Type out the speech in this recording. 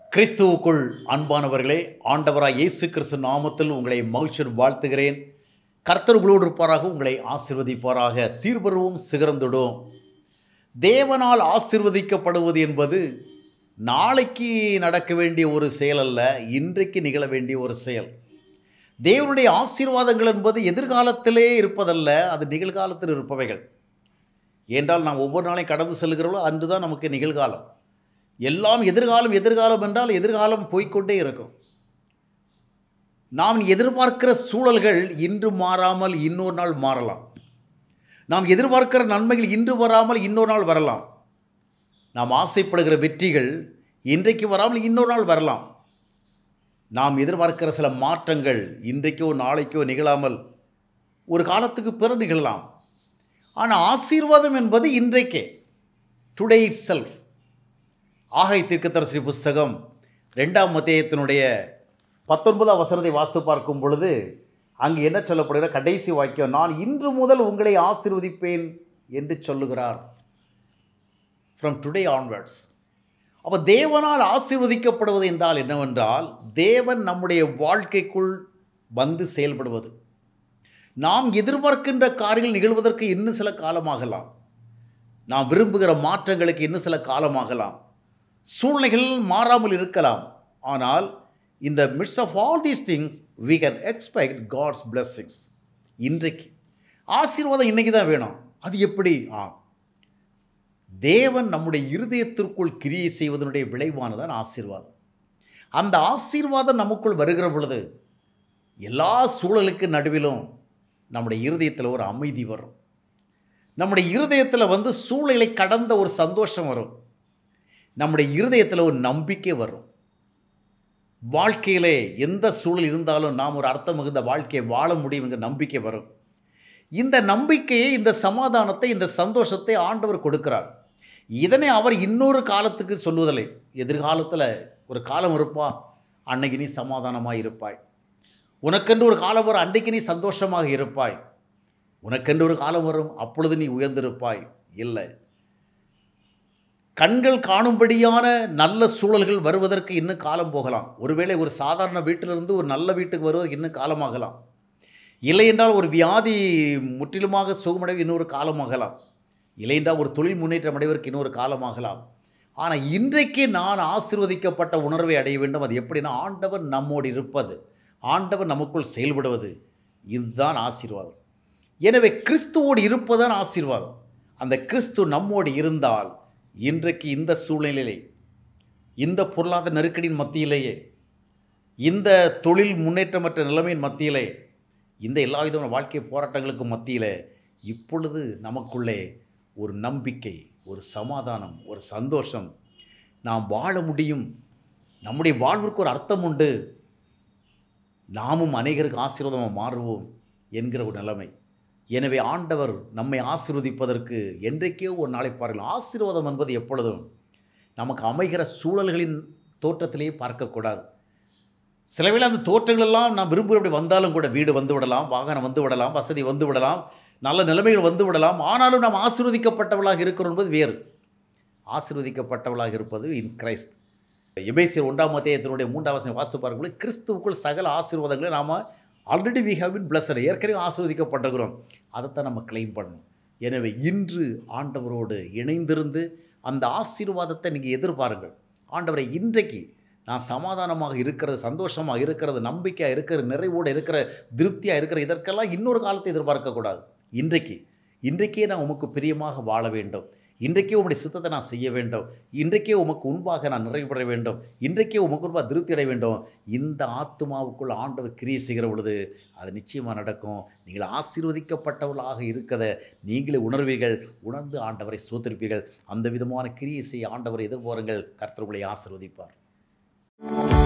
கிறிஸ்துவுக்குள் அன்பானவர்களே ஆண்டவராய் இயேசு கிறிஸ்து நாமத்தில் உங்களை மகிழ்ச்சியோடு வாழ்த்துகிறேன் கர்த்தர் உங்களோடு இருப்பாராக உங்களை ஆசிர்வதிப்பாராக சீர்பருவும் சிகரந்தொடும் தேவனால் ஆசிர்வதிக்கப்படுவது என்பது நாளைக்கு நடக்க வேண்டிய ஒரு செயல் அல்ல இன்றைக்கு நிகழ வேண்டிய ஒரு செயல் தேவனுடைய ஆசீர்வாதங்கள் என்பது எதிர்காலத்திலே இருப்பதல்ல அது நிகழ்காலத்தில் இருப்பவைகள் ஏன்றால் நாம் ஒவ்வொரு நாளையும் கடந்து செல்கிறோம் அன்று தான் நமக்கு நிகழ்காலம் எல்லாம் எதிர்காலம் எதிர்காலம் என்றால் எதிர்காலம் போய்க்கொண்டே இருக்கும் நாம் எதிர்பார்க்கிற சூழல்கள் இன்று மாறாமல் இன்னொரு நாள் மாறலாம் நாம் எதிர்பார்க்கிற நன்மைகள் இன்று வராமல் இன்னொரு நாள் வரலாம் நாம் ஆசைப்படுகிற வெற்றிகள் இன்றைக்கு வராமல் இன்னொரு நாள் வரலாம் நாம் எதிர்பார்க்கிற சில மாற்றங்கள் இன்றைக்கோ நாளைக்கோ நிகழாமல் ஒரு காலத்துக்கு பிறகு நிகழலாம் ஆனால் ஆசீர்வாதம் என்பது இன்றைக்கே டுடே இட் செல்ஃப் ஆகை தீர்க்கதரிசி புஸ்தகம் ரெண்டாம் மத்தியத்தினுடைய பத்தொன்பதாம் வசனத்தை வாஸ்து பார்க்கும் பொழுது அங்கு என்ன சொல்லப்படுகிற கடைசி வாக்கியம் நான் இன்று முதல் உங்களை ஆசீர்வதிப்பேன் என்று சொல்லுகிறார் ஃப்ரம் டுடே ஆன்வர்ட்ஸ் அப்போ தேவனால் ஆசீர்வதிக்கப்படுவது என்றால் என்னவென்றால் தேவன் நம்முடைய வாழ்க்கைக்குள் வந்து செயல்படுவது நாம் எதிர்பார்க்கின்ற காரியங்கள் நிகழ்வதற்கு இன்னும் சில காலமாகலாம் நாம் விரும்புகிற மாற்றங்களுக்கு இன்னும் சில காலமாகலாம் சூழ்நிலைகள் மாறாமல் இருக்கலாம் ஆனால் இந்த midst of all these things we can expect God's blessings இன்றைக்கு ஆசீர்வாதம் இன்றைக்கி தான் வேணும் அது எப்படி ஆ தேவன் நம்முடைய இருதயத்திற்குள் கிரியை செய்வதனுடைய விளைவானதான் ஆசீர்வாதம் அந்த ஆசீர்வாதம் நமக்குள் வருகிற பொழுது எல்லா சூழலுக்கு நடுவிலும் நம்முடைய இருதயத்தில் ஒரு அமைதி வரும் நம்முடைய இருதயத்தில் வந்து சூழலை கடந்த ஒரு சந்தோஷம் வரும் நம்முடைய இருதயத்தில் ஒரு நம்பிக்கை வரும் வாழ்க்கையிலே எந்த சூழல் இருந்தாலும் நாம் ஒரு அர்த்தம் மிகுந்த வாழ்க்கையை வாழ முடியும் என்கிற நம்பிக்கை வரும் இந்த நம்பிக்கையை இந்த சமாதானத்தை இந்த சந்தோஷத்தை ஆண்டவர் கொடுக்கிறார் இதனை அவர் இன்னொரு காலத்துக்கு சொல்வதில்லை எதிர்காலத்தில் ஒரு காலம் இருப்பா அன்னைக்கு நீ சமாதானமாக இருப்பாய் உனக்கென்று ஒரு காலம் வரும் அன்றைக்கு நீ சந்தோஷமாக இருப்பாய் உனக்கென்று ஒரு காலம் வரும் அப்பொழுது நீ உயர்ந்திருப்பாய் இல்லை கண்கள் காணும்படியான நல்ல சூழல்கள் வருவதற்கு இன்னும் காலம் போகலாம் ஒருவேளை ஒரு சாதாரண வீட்டிலிருந்து ஒரு நல்ல வீட்டுக்கு வருவதற்கு இன்னும் காலமாகலாம் இல்லை என்றால் ஒரு வியாதி முற்றிலுமாக சுகமடைய இன்னொரு காலமாகலாம் இல்லை என்றால் ஒரு தொழில் முன்னேற்றம் அடைவதற்கு இன்னொரு காலமாகலாம் ஆனால் இன்றைக்கு நான் ஆசிர்வதிக்கப்பட்ட உணர்வை அடைய வேண்டும் அது எப்படின்னா ஆண்டவர் நம்மோடு இருப்பது ஆண்டவர் நமக்குள் செயல்படுவது இதுதான் ஆசீர்வாதம் எனவே கிறிஸ்துவோடு இருப்பதுதான் ஆசீர்வாதம் அந்த கிறிஸ்து நம்மோடு இருந்தால் இன்றைக்கு இந்த சூழ்நிலையிலே இந்த பொருளாதார நெருக்கடியின் மத்தியிலேயே இந்த தொழில் முன்னேற்றமற்ற நிலைமையின் மத்தியிலே இந்த எல்லா விதமான வாழ்க்கை போராட்டங்களுக்கு மத்தியில் இப்பொழுது நமக்குள்ளே ஒரு நம்பிக்கை ஒரு சமாதானம் ஒரு சந்தோஷம் நாம் வாழ முடியும் நம்முடைய வாழ்விற்கு ஒரு அர்த்தம் உண்டு நாமும் அநேகருக்கு ஆசீர்வாதமாக மாறுவோம் என்கிற ஒரு நிலைமை எனவே ஆண்டவர் நம்மை ஆசீர்வதிப்பதற்கு என்றைக்கே ஒரு நாளை பாருங்கள் ஆசீர்வாதம் என்பது எப்பொழுதும் நமக்கு அமைகிற சூழல்களின் தோற்றத்திலேயே பார்க்கக்கூடாது சில வேளை அந்த தோற்றங்களெல்லாம் நான் விரும்புகிறபடி வந்தாலும் கூட வீடு வந்து விடலாம் வாகனம் வந்து விடலாம் வசதி வந்து விடலாம் நல்ல நிலைமைகள் வந்து விடலாம் ஆனாலும் நாம் ஆசீர்வதிக்கப்பட்டவளாக இருக்கிறோம் என்பது வேறு ஆசீர்வதிக்கப்பட்டவளாக இருப்பது இன் கிரைஸ்ட் எபேசியர் ஒன்றாம் மத்தியத்தினுடைய மூன்றாம் வசனம் வாஸ்து பார்க்கும்போது கிறிஸ்துவுக்குள் சகல ஆசீர்வாதங்களை நாம் already we have been blessed ஏற்கனவே ஆசீர்வதிக்கப்பட்டிருக்கிறோம் அதைத்தான் நம்ம கிளைம் பண்ணணும் எனவே இன்று ஆண்டவரோடு இணைந்திருந்து அந்த ஆசீர்வாதத்தை நீங்கள் எதிர்பாருங்கள் ஆண்டவரை இன்றைக்கு நான் சமாதானமாக இருக்கிறது சந்தோஷமாக இருக்கிறது நம்பிக்கையாக இருக்கிற நிறைவோடு இருக்கிற திருப்தியாக இருக்கிற இதற்கெல்லாம் இன்னொரு காலத்தை எதிர்பார்க்கக்கூடாது இன்றைக்கு இன்றைக்கே நான் உமக்கு பிரியமாக வாழ வேண்டும் இன்றைக்கே உம்முடைய சித்தத்தை நான் செய்ய வேண்டும் இன்றைக்கே உமக்கு முன்பாக நான் நிறைவுபெற வேண்டும் இன்றைக்கே உமக்கு முன்பாக திருப்தி அடைய வேண்டும் இந்த ஆத்மாவுக்குள் ஆண்டவர் கிரியை செய்கிற பொழுது அது நிச்சயமாக நடக்கும் நீங்கள் ஆசீர்வதிக்கப்பட்டவர்களாக இருக்கிறத நீங்களே உணர்வீர்கள் உணர்ந்து ஆண்டவரை சோத்திருப்பீர்கள் அந்த விதமான கிரியை செய்ய ஆண்டவரை எதிர்பாருங்கள் கர்த்தர் உங்களை ஆசீர்வதிப்பார்